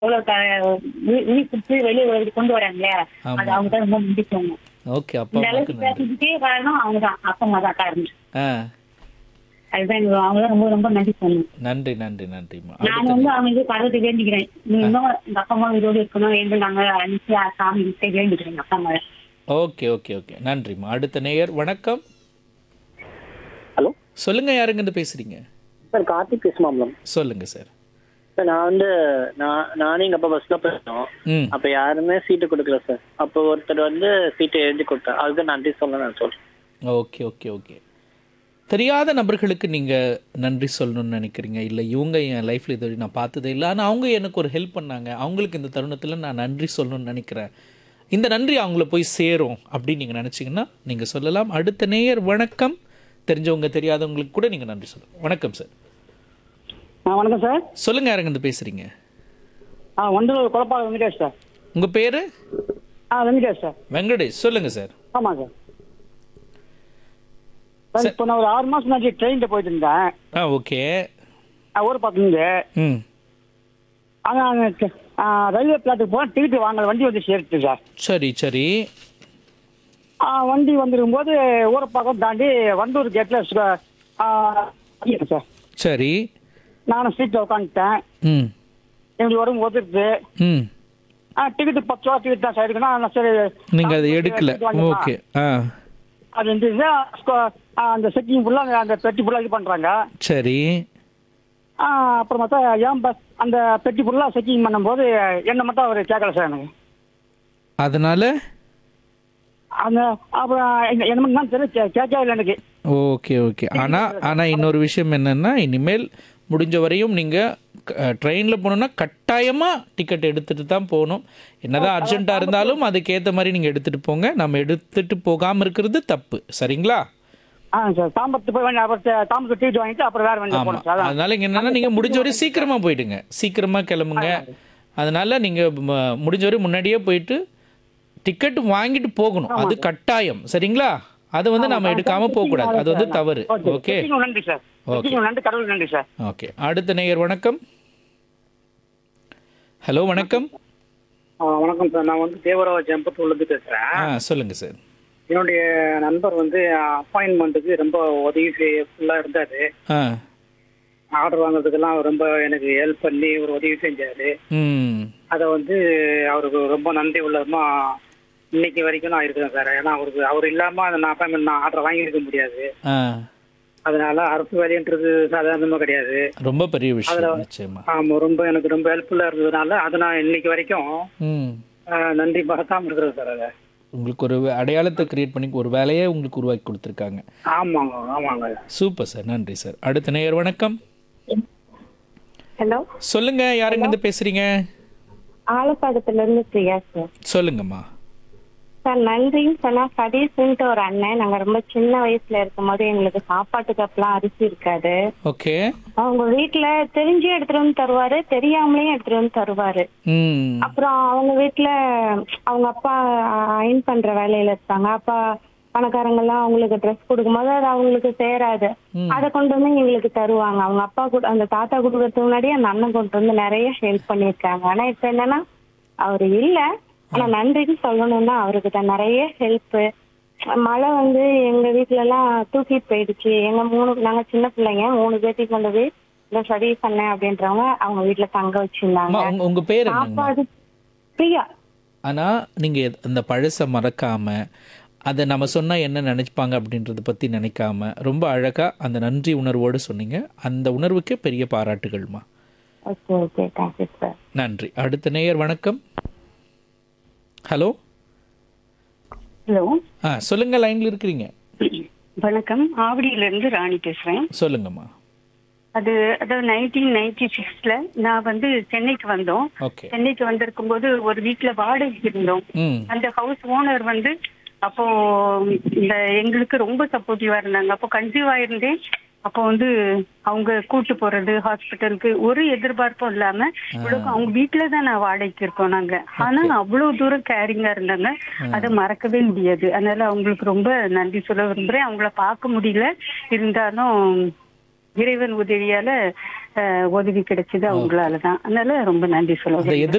எவ்வளவு க- உயி- உயிர் கொடுத்து வெளியே ஒரு கொண்டு வராங்க இல்லையா ஆமா. அது அவங்க தான் ரொம்ப நன்றி சொல்லணும் ஓகே அப்பா இந்த அம்மாவுக்கு அளவுக்கு நன்றி பேசுறதுக்கே காரணம் அவங்க தான் அப்பா அம்மா தான் காரணம் ஆ அதுதான் எனக்கு அவங்க தான் ரொம்ப ரொம்ப நன்றி சொல்லணும் நன்றி நன்றி நன்றிம்மா நான் அடுத்து வந்து அவங்க இது கடவுளை வேண்டிக்கிறேன் நீ இன்னும் எங்க அப்பா அம்மா இதோடு இருக்கணும் என்று நாங்க அனுப்பிச்சு சாமி கிட்ட வேண்டிக்கிறேன் எங்க அப்பா அம்மா ஓகே ஓகே ஓகே நன்றிம்மா அடுத்த நேயர் வணக்கம் ஹலோ சொல்லுங்க யாருங்க இருந்து பேசுறீங்க சார் கார்த்திக் பேசுமாம்லம் சொல்லுங்க சார் சார் நான் வந்து நான் நானும் எங்கள் அப்பா பஸ்ஸில் போயிருந்தோம் ம் அப்போ யாருமே சீட்டு கொடுக்கல சார் அப்போ ஒருத்தர் வந்து சீட்டை எழுதி கொடுத்தார் அதுக்கு நன்றி சொல்ல நான் சொல்கிறேன் ஓகே ஓகே ஓகே தெரியாத நபர்களுக்கு நீங்கள் நன்றி சொல்லணும்னு நினைக்கிறீங்க இல்லை இவங்க என் லைஃப்பில் இது வரைக்கும் நான் பார்த்ததே இல்லை ஆனால் அவங்க எனக்கு ஒரு ஹெல்ப் பண்ணாங்க அவங்களுக்கு இந்த தருணத்தில் நான் நன்றி சொல்லணும்னு நினைக்கிறேன் இந்த நன்றி அவங்கள போய் சேரும் அப்படின்னு நீங்கள் நினச்சிங்கன்னா நீங்கள் சொல்லலாம் அடுத்த நேயர் வணக்கம் தெரிஞ்சவங்க தெரியாதவங்களுக்கு கூட நீங்கள் நன்றி சொல்லலாம் வணக்கம் சார் ஆ வணக்கம் சார் சொல்லுங்கள் யாருங்க இருந்து பேசுகிறீங்க ஆ வண்டலூர் குழப்பாக வெங்கடேஷ் சார் உங்கள் பேர் ஆ வெங்கடேஷ் சார் வெங்கடேஷ் சொல்லுங்கள் சார் ஆமாம் சார் சார் இப்போ நான் ஒரு ஆறு மாதம் முன்னாடி ட்ரெயினில் போயிட்டு இருந்தேன் ஆ ஓகே நான் ஊர் பார்த்துருந்து ம் ஆனால் ரயில்வே பிளாட்டுக்கு போனால் டிக்கெட் வாங்கல வண்டி வந்து சேர்த்து சார் சரி சரி ஆ, வண்டி வந்துருக்கும்போது ஊரை பக்கம் தாண்டி வண்டூர் கேட்டில் சார் சரி நானும் சீட்டில் உட்காந்துட்டேன் ம் எங்களுக்கு உடம்பு ஒதுக்குது ம் ஆ டிக்கெட்டு பத்து ரூபா டிக்கெட் தான் சார் இருக்குன்னா நான் சரி நீங்கள் அதை எடுக்கல ticket வாங்கிக்கலாம். ஓகே ஆ அது இருந்துச்சு ஆ, அந்த செக்கிங் ஃபுல்லாக அந்த பெட்டி ஃபுல்லாக இது பண்ணுறாங்க சரி ஆ, அப்புறம் பார்த்தா ஏன் பஸ் அந்த பெட்டி ஃபுல்லாக செக்கிங் பண்ணும்போது என்ன மட்டும் அவர் கேட்கல சார் எனக்கு அதனால அந்த அப்புறம் என்ன என்ன மட்டும் தான் தெரியல கே- கேட்கவே இல்லை எனக்கு ஓகே ஓகே ஆனால் ஆனால் இன்னொரு விஷயம் என்னென்னா இனிமேல் முடிஞ்ச வரையும் நீங்கள் ட்ரெயினில் போகணுன்னா கட்டாயமாக டிக்கெட் எடுத்துகிட்டு தான் போகணும் என்னதான் அர்ஜென்ட்டாக இருந்தாலும் அதுக்கேற்ற மாதிரி நீங்கள் எடுத்துகிட்டு போங்க நம்ம எடுத்துகிட்டு போகாமல் இருக்கிறது தப்பு சரிங்களா ஆ சார் தாம்பரத்து போய் வேண்டிய அப்புறம் தே- தாம்பரத்து டிக்கெட் வாங்கிட்டு அப்புறம் வேறு வண்டி ஆமாம் போகணும் சார் அதான். அதனால இங்க என்னன்னா நீங்கள் முடிஞ்ச வரை சீக்கிரமாக போயிடுங்க சீக்கிரமாக கிளம்புங்க அதனால நீங்கள் முடிஞ்ச வரை முன்னாடியே போயிட்டு டிக்கெட் வாங்கிட்டு போகணும் அது கட்டாயம் சரிங்களா அதை வந்து நம்ம எடுக்காம போகக்கூடாது அது வந்து தவறு ஓகே ஓகே செக்கிங் நன்றி சார் ஓகே. செக்கிங் நன்றி கடவுள் நன்றி சார் ஓகே அடுத்த நேயர் வணக்கம் ஹலோ வணக்கம் வணக்கம் சார் நான் வந்து தேவராவ ஜம்பத்தூர்லேருந்து பேசுகிறேன் ஆ சொல்லுங்க சார் என்னுடைய நண்பர் வந்து அப்பாயின்மெண்ட்டுக்கு ரொம்ப உதவி ஃபுல்லாக இருந்தார் ஆ ஆர்டர் வாங்குறதுக்கெல்லாம் அவர் ரொம்ப எனக்கு ஹெல்ப் பண்ணி ஒரு உதவி செஞ்சார் ம் அதை வந்து அவருக்கு ரொம்ப நன்றி உள்ளதுமா இன்னைக்கு வரைக்கும் நான் இருக்கிறேன் சார் ஏன்னா அவருக்கு அவர் இல்லாமல் அந்த நான் அப்பாயின்மெண்ட் நான் ஆர்டர் வாங்கியிருக்க முடியாது ஆ அதனால அரசு வேலைன்றது சாதாரணமாக கிடையாது ரொம்ப பெரிய விஷயம் நிச்சயமா ஆமாம் ரொம்ப எனக்கு ரொம்ப ஹெல்ப்ஃபுல்லாக இருந்ததுனால அதை நான் இன்னைக்கு வரைக்கும் ம் ஆஹ், நன்றி மறக்காமல் இருக்கிறேன் சார் அதை உங்களுக்கு ஒரு அடையாளத்தை கிரியேட் பண்ணி ஒரு வேலையை உங்களுக்கு உருவாக்கி கொடுத்துருக்காங்க ஆமாங்க ஆமாங்க சூப்பர் சார் நன்றி சார் அடுத்த நேயர் வணக்கம் ஹலோ சொல்லுங்க யாருங்க இருந்து பேசுறீங்க ஆலப்பாக்கத்துல இருந்து பிரியா சார் சொல்லுங்கம்மா சார் நன்றின்னு சொன்னா சதீஷ்ன்ட்டு ஒரு அண்ணன் நாங்க ரொம்ப சின்ன வயசுல இருக்கும்போது எங்களுக்கு சாப்பாட்டு கப்லாம் அரிசி இருக்காது ஓகே அவங்க வீட்டுல தெரிஞ்சே எடுத்துட்டு வந்து தருவாரு தெரியாமலேயும் எடுத்துட்டு வந்து தருவாரு ம் அப்புறம் அவங்க வீட்டுல அவங்க அப்பா அயன் பண்ற வேலையில இருப்பாங்க அப்பா பணக்காரங்க எல்லாம் அவங்களுக்கு ட்ரெஸ் கொடுக்கும்போது அது அவங்களுக்கு சேராது அதை கொண்டு வந்து எங்களுக்கு தருவாங்க அவங்க அப்பா கூட அந்த தாத்தா கொடுக்கறதுக்கு முன்னாடி அந்த அண்ணன் கொண்டு வந்து நிறைய ஹெல்ப் பண்ணியிருக்காங்க ஆனா இப்ப என்னன்னா அவரு இல்ல ஆனா நன்றின்னு சொல்லணும்னா அவருக்கு தான் நிறைய ஹெல்ப் மழை வந்து எங்க வீட்ல எல்லாம் தூக்கிட்டு போயிடுச்சு எங்க மூணு நாங்க சின்ன பிள்ளைங்க மூணு பேர்த்தையும் கொண்டு போய் இந்த சரி பண்ணேன் அப்படின்றவங்க அவங்க வீட்டுல தங்க வச்சிருந்தாங்க அம்மா, உங்க உங்க பேர் என்னங்கம்மா சாப்பாடு பிரியா ஆனா நீங்க அந்த பழசை மறக்காம அதை நம்ம சொன்னா என்ன நினைப்பாங்க அப்படின்றத பத்தி நினைக்காம ரொம்ப அழகா அந்த நன்றி உணர்வோடு சொன்னீங்க அந்த உணர்வுக்கே பெரிய பாராட்டுகள்மா ஓகே ஓகே தேங்க்யூ சார் நன்றி அடுத்த நேயர் வணக்கம் ஹலோ ஹலோ ஆ சொல்லுங்க லைன்ல இருக்கிறீங்க வணக்கம் ஆவடியில இருந்து ராணி பேசுறேன் சொல்லுங்கம்மா அது அதாவது நைன்டீன் நைன்டி சிக்ஸ்ல நான் வந்து சென்னைக்கு வந்தோம் ஓகே சென்னைக்கு வந்திருக்கும் போது ஒரு வீட்டுல வாடகைக்கு இருந்தோம் ம் அந்த ஹவுஸ் ஓனர் வந்து அப்போ இந்த எங்களுக்கு ரொம்ப சப்போர்ட்டிவா இருந்தாங்க அப்போ கன்சீவ் ஆயிருந்தேன் அப்போ வந்து அவங்க கூட்டு போறது ஹாஸ்பிட்டலுக்கு ஒரு எதிர்பார்ப்பும் இல்லாம இவ்வளவு அவங்க வீட்டுல தான் நான் வாடகைக்கு இருக்கோம் நாங்க ஆனா அவ்வளவு தூரம் கேரிங்கா இருந்தாங்க அதை மறக்கவே முடியாது அதனால அவங்களுக்கு ரொம்ப நன்றி சொல்ல விரும்புறேன் அவங்கள பார்க்க முடியல இருந்தாலும் இறைவன் உதவியால அஹ், உதவி கிடைச்சது அவங்களால தான் அதனால ரொம்ப நன்றி சொல்ல அந்த விரும்புறேன்.